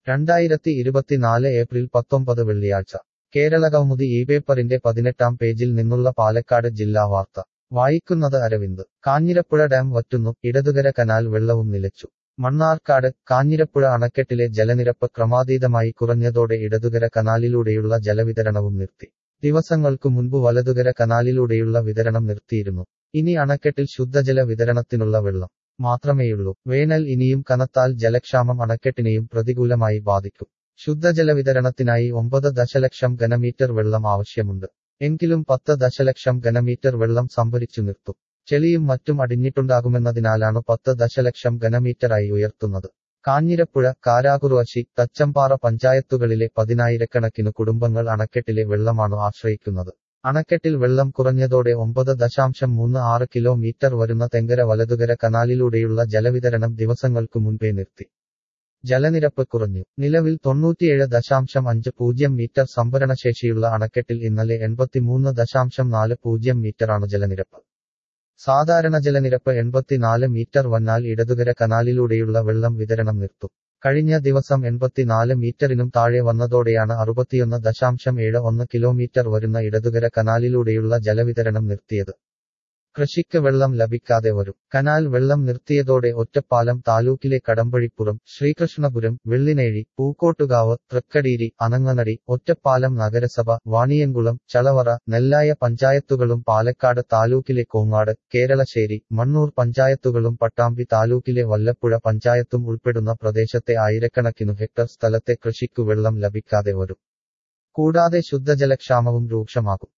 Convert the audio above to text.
രണ്ടായിരത്തി ഇരുപത്തിനാല് ഏപ്രിൽ പത്തൊമ്പത് വെള്ളിയാഴ്ച കേരളകൗമുദി ഈ പേപ്പറിന്റെ പതിനെട്ടാം പേജിൽ നിന്നുള്ള പാലക്കാട് ജില്ലാ വാർത്ത വായിക്കുന്നത് അരവിന്ദ് കാഞ്ഞിരപ്പുഴ ഡാം വറ്റുന്നു ഇടതുകര കനാൽ വെള്ളവും നിലച്ചു മണ്ണാർക്കാട് കാഞ്ഞിരപ്പുഴ അണക്കെട്ടിലെ ജലനിരപ്പ് ക്രമാതീതമായി കുറഞ്ഞതോടെ ഇടതുകര കനാലിലൂടെയുള്ള ജലവിതരണവും നിർത്തി ദിവസങ്ങൾക്കു മുൻപ് വലതുകര കനാലിലൂടെയുള്ള വിതരണം നിർത്തിയിരുന്നു ഇനി അണക്കെട്ടിൽ ശുദ്ധജല വിതരണത്തിനുള്ള വെള്ളം മാത്രമേയുള്ളൂ വേനൽ ഇനിയും കനത്താൽ ജലക്ഷാമം അണക്കെട്ടിനെയും പ്രതികൂലമായി ബാധിക്കും ശുദ്ധജല വിതരണത്തിനായി ഒമ്പത് ദശലക്ഷം ഘനമീറ്റർ വെള്ളം ആവശ്യമുണ്ട് എങ്കിലും പത്ത് ദശലക്ഷം ഘനമീറ്റർ വെള്ളം സംഭരിച്ചു നിർത്തും ചെളിയും മറ്റും അടിഞ്ഞിട്ടുണ്ടാകുമെന്നതിനാലാണ് പത്ത് ദശലക്ഷം ഘനമീറ്ററായി ഉയർത്തുന്നത് കാഞ്ഞിരപ്പുഴ കാരാകുറുവശി തച്ചമ്പാറ പഞ്ചായത്തുകളിലെ പതിനായിരക്കണക്കിനു കുടുംബങ്ങൾ അണക്കെട്ടിലെ വെള്ളമാണ് ആശ്രയിക്കുന്നത് അണക്കെട്ടിൽ വെള്ളം കുറഞ്ഞതോടെ ഒമ്പത് ദശാംശം മൂന്ന് ആറ് കിലോമീറ്റർ വരുന്ന തെങ്കര വലതുകര കനാലിലൂടെയുള്ള ജലവിതരണം ദിവസങ്ങൾക്കു മുൻപേ നിർത്തി ജലനിരപ്പ് കുറഞ്ഞു നിലവിൽ തൊണ്ണൂറ്റിയേഴ് ദശാംശം അഞ്ച് പൂജ്യം മീറ്റർ സംഭരണശേഷിയുള്ള അണക്കെട്ടിൽ ഇന്നലെ എൺപത്തിമൂന്ന് ദശാംശം നാല് പൂജ്യം മീറ്ററാണ് ജലനിരപ്പ് സാധാരണ ജലനിരപ്പ് എൺപത്തിനാല് മീറ്റർ വന്നാൽ ഇടതുകര കനാലിലൂടെയുള്ള വെള്ളം വിതരണം നിർത്തും കഴിഞ്ഞ ദിവസം എൺപത്തിനാല് മീറ്ററിനും താഴെ വന്നതോടെയാണ് അറുപത്തിയൊന്ന് ദശാംശം ഏഴ് ഒന്ന് കിലോമീറ്റർ വരുന്ന ഇടതുകര കനാലിലൂടെയുള്ള ജലവിതരണം നിർത്തിയത് കൃഷിക്ക് വെള്ളം ലഭിക്കാതെ വരും കനാൽ വെള്ളം നിർത്തിയതോടെ ഒറ്റപ്പാലം താലൂക്കിലെ കടമ്പഴിപ്പുറം ശ്രീകൃഷ്ണപുരം വെള്ളിനേഴി പൂക്കോട്ടുകാവ് തൃക്കടീരി അനങ്ങനടി ഒറ്റപ്പാലം നഗരസഭ വാണിയംകുളം ചളവറ നെല്ലായ പഞ്ചായത്തുകളും പാലക്കാട് താലൂക്കിലെ കോങ്ങാട് കേരളശ്ശേരി മണ്ണൂർ പഞ്ചായത്തുകളും പട്ടാമ്പി താലൂക്കിലെ വല്ലപ്പുഴ പഞ്ചായത്തും ഉൾപ്പെടുന്ന പ്രദേശത്തെ ആയിരക്കണക്കിനു ഹെക്ടർ സ്ഥലത്തെ കൃഷിക്കു വെള്ളം ലഭിക്കാതെ വരും കൂടാതെ ശുദ്ധജലക്ഷാമവും രൂക്ഷമാകും